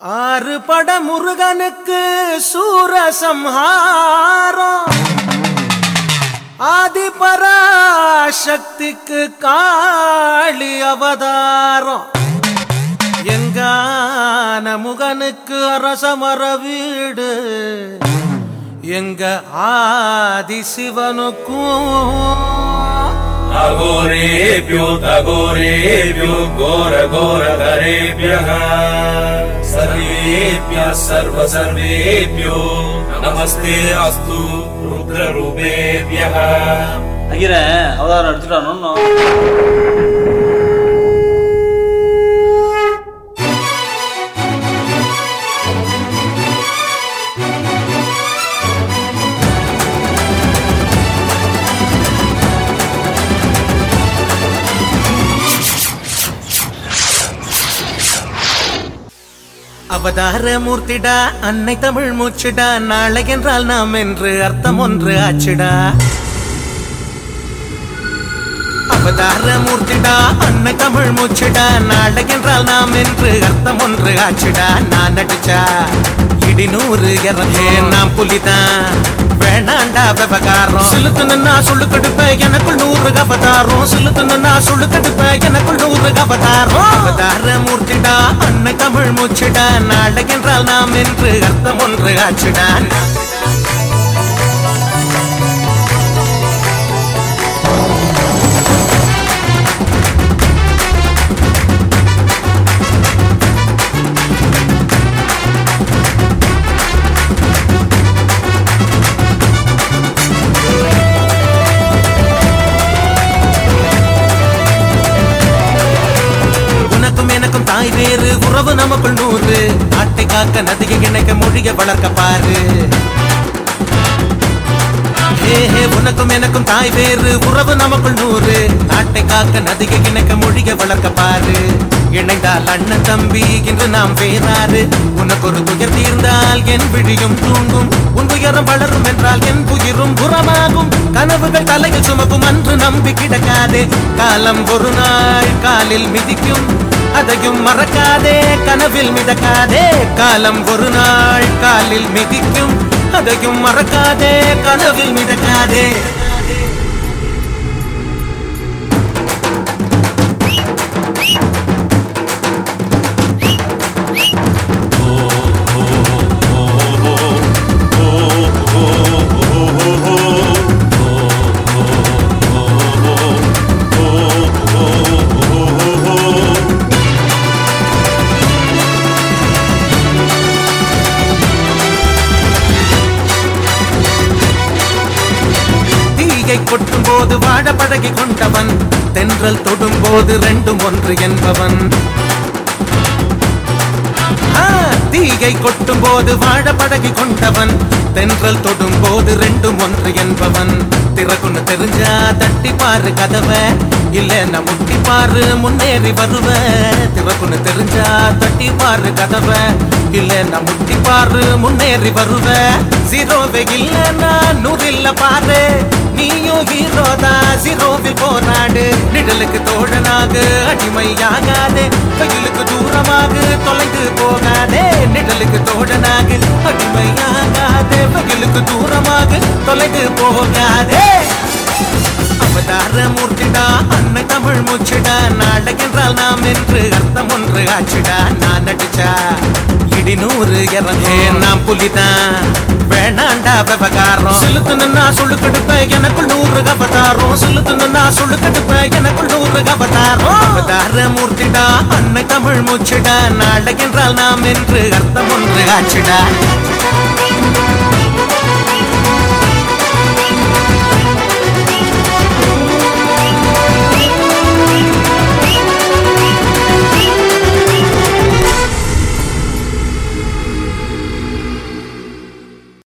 ஆறு பட முருகனுக்கு சூரசம்ஹாரம் ஆதிபராசக்திக்கு காளி அவதாரம் எங்கான முகனுக்கு அரசமர வீடு எங்க ஆதி சிவனுக்கும் अघोरेभ्यो तघोरेभ्यो घोर घोर धरेभ्यः सर्वेभ्यः सर्व सर्वेभ्यो नमस्ते अस्तु रुद्ररूपेभ्यः ஐயர அவதாரம் எடுத்துட்டானோ அவதார மூர்த்திடா அன்னை தமிழ் மூச்சுடா நாளை என்றால் நாம் என்று அர்த்தம் ஒன்று ஆச்சுடா அவதார மூர்த்திடா அன்னை தமிழ் மூச்சுடா நாளை என்றால் நாம் என்று அர்த்தம் ஒன்று ஆச்சுடா நான் நடிச்சா இடி நூறு இறந்தே நாம் புலிதான் வேணாண்டா விவகாரம் சிலுத்து நின்னா சொல்லு கடுப்ப எனக்குள் நூறு அவதாரம் சிலுத்து நின்னா சொல்லு கடுப்ப எனக்குள் நூறு அவதாரம் அவதார மூர்த்திடா அன்னை தமிழ் மூச்சுடா நாளை என்றால் நாம் என்று அர்த்தம் ஒன்று ஆச்சுடா உனக்கும் எனக்கும் தாய் வேறு உறவு நமக்குள் நூறு நாட்டை காக்க நதியை இணைக்க மொழிய வளர்க்க பாரு ஹே, ஹே, உனக்கும் எனக்கும் தாய் வேறு உறவு நமக்குள் நூறு நாட்டை காக்க நதியை இணைக்க மொழிய வளர்க்க பாரு இணைந்தால் அண்ணன் தம்பி இன்று நாம் வேறாறு உனக்கு ஒரு துயர் தீர்ந்தால் என் விழியும் தூங்கும் உன் துயரம் வளரும் என்றால் என் உயிரும் புறமாகும் கனவுகள் தலையில் சுமக்கும் அன்று நம்பி கிடக்காதே காலம் ஒரு நாள் காலில் மிதிக்கும் அதையும் மறக்காதே கனவில் மிதக்காதே காலம் ஒரு நாள் காலில் மிதிக்கும் அதையும் மறக்காதே கனவில் மிதக்காதே தீயை கொட்டும் போது வாழ பழகி கொண்டவன் தென்றல் தொடும் போது ரெண்டும் ஒன்று என்பவன் ஆ, தீயை கொட்டும் போது வாழ பழகி கொண்டவன் தென்றல் தொடும் போது ரெண்டும் ஒன்று என்பவன் திறக்குன்னு தெரிஞ்சா தட்டி பாரு கதவை இல்ல நான் முட்டி பாரு முன்னேறி வருவ திறக்குன்னு தெரிஞ்சா தட்டி பாரு கதவை இல்ல நான் முட்டி பாரு முன்னேறி வருவ ஜீரோவே இல்லைன்னா நூறில்ல பாரு நீயும் ஹீரோதா ஜீரோவில் போராடு நிழலுக்கு தோழனாக அடிமையாகாதே வெயிலுக்கு தூரமாக தொலைந்து போகாதே நிழலுக்கு தோழனாக அடிமையாகாதே வெயிலுக்கு தூரமாக தொலைந்து போகாதே அவதார மூர்த்திடா அன்னை தமிழ் மூச்சுடா நாளை என்றால் நாம் என்று அர்த்தம் ஒன்று ஆச்சுடா நான் நடிச்சா இடி நூறு இறந்தே நாம் புலிதான் வேணாண்டா விவகாரம் செலுத்து நின்னா சொல்லு கடுப்ப எனக்குள் நூறு அவதாரம் செலுத்து நின்னா சொல்லு கடுப்ப எனக்குள் நூறு அவதாரம் அவதார மூர்த்திடா அன்னை தமிழ் மூச்சுடா நாளை என்றால் நாம் என்று அர்த்தம் ஒன்று ஆச்சுடா